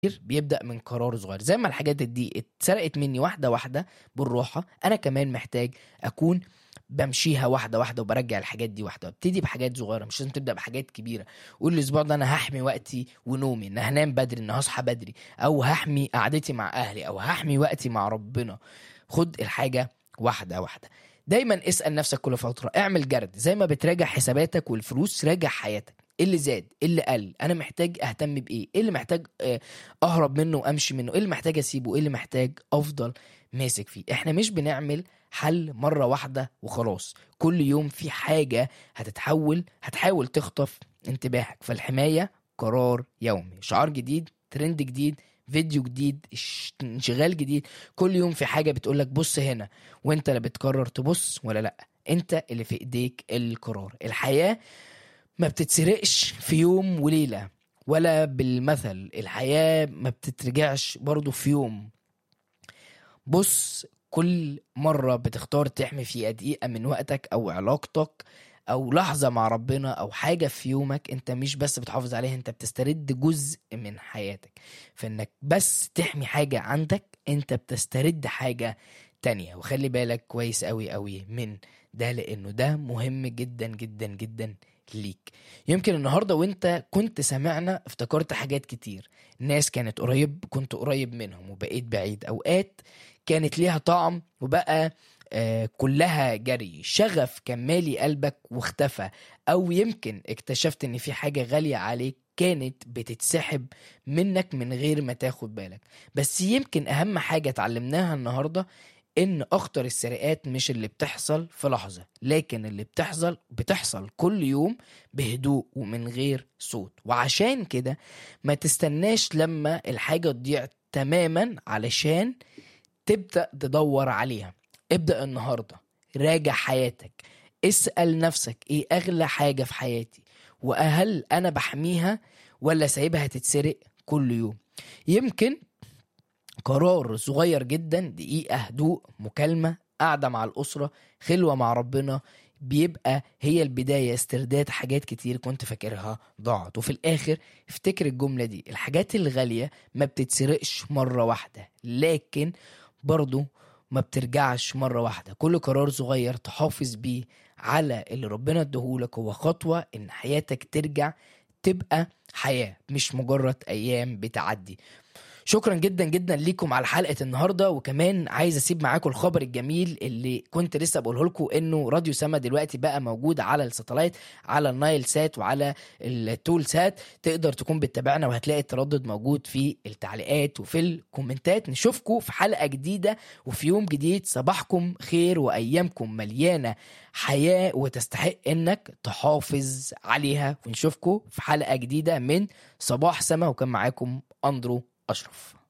بيبدأ من قرار صغير زي ما الحاجات دي اتسرقت مني واحدة واحدة بالراحة أنا كمان محتاج أكون بمشيها واحدة واحدة وبرجع الحاجات دي واحدة ابتدي بحاجات صغيرة مش لازم تبدأ بحاجات كبيرة قول الأسبوع ده أنا هحمي وقتي ونومي إن هنام بدري إن هصحى بدري أو هحمي قعدتي مع أهلي أو هحمي وقتي مع ربنا خد الحاجة واحدة واحدة دايما اسأل نفسك كل فترة اعمل جرد زي ما بتراجع حساباتك والفلوس راجع حياتك ايه اللي زاد ايه اللي قل انا محتاج اهتم بايه ايه اللي محتاج آه، اهرب منه وامشي منه ايه اللي محتاج اسيبه ايه اللي محتاج افضل ماسك فيه احنا مش بنعمل حل مرة واحدة وخلاص كل يوم في حاجة هتتحول هتحاول تخطف انتباهك فالحماية قرار يومي شعار جديد ترند جديد فيديو جديد اش- انشغال جديد كل يوم في حاجة بتقولك بص هنا وانت اللي بتقرر تبص ولا لا انت اللي في ايديك القرار الحياة ما بتتسرقش في يوم وليلة ولا بالمثل الحياة ما بتترجعش برضو في يوم بص كل مرة بتختار تحمي فيها دقيقة من وقتك أو علاقتك أو لحظة مع ربنا أو حاجة في يومك أنت مش بس بتحافظ عليها أنت بتسترد جزء من حياتك فإنك بس تحمي حاجة عندك أنت بتسترد حاجة تانية وخلي بالك كويس أوي أوي من ده لأنه ده مهم جدا جدا جدا ليك يمكن النهارده وانت كنت سامعنا افتكرت حاجات كتير ناس كانت قريب كنت قريب منهم وبقيت بعيد اوقات كانت ليها طعم وبقى آه كلها جري شغف كان مالي قلبك واختفى او يمكن اكتشفت ان في حاجة غالية عليك كانت بتتسحب منك من غير ما تاخد بالك بس يمكن اهم حاجة اتعلمناها النهاردة ان اخطر السرقات مش اللي بتحصل في لحظة لكن اللي بتحصل بتحصل كل يوم بهدوء ومن غير صوت وعشان كده ما تستناش لما الحاجة تضيع تماما علشان تبدأ تدور عليها ابدأ النهاردة راجع حياتك اسأل نفسك ايه اغلى حاجة في حياتي وهل انا بحميها ولا سايبها تتسرق كل يوم يمكن قرار صغير جدا دقيقة هدوء مكالمة قاعدة مع الأسرة خلوة مع ربنا بيبقى هي البداية استرداد حاجات كتير كنت فاكرها ضاعت وفي الآخر افتكر الجملة دي الحاجات الغالية ما بتتسرقش مرة واحدة لكن برضو ما بترجعش مرة واحدة كل قرار صغير تحافظ بيه على اللي ربنا ادهولك هو خطوة ان حياتك ترجع تبقى حياة مش مجرد ايام بتعدي شكرا جدا جدا ليكم على حلقه النهارده وكمان عايز اسيب معاكم الخبر الجميل اللي كنت لسه بقوله لكم انه راديو سما دلوقتي بقى موجود على الساتلايت على النايل سات وعلى التول سات تقدر تكون بتتابعنا وهتلاقي التردد موجود في التعليقات وفي الكومنتات نشوفكم في حلقه جديده وفي يوم جديد صباحكم خير وايامكم مليانه حياه وتستحق انك تحافظ عليها ونشوفكم في حلقه جديده من صباح سما وكان معاكم اندرو اشرف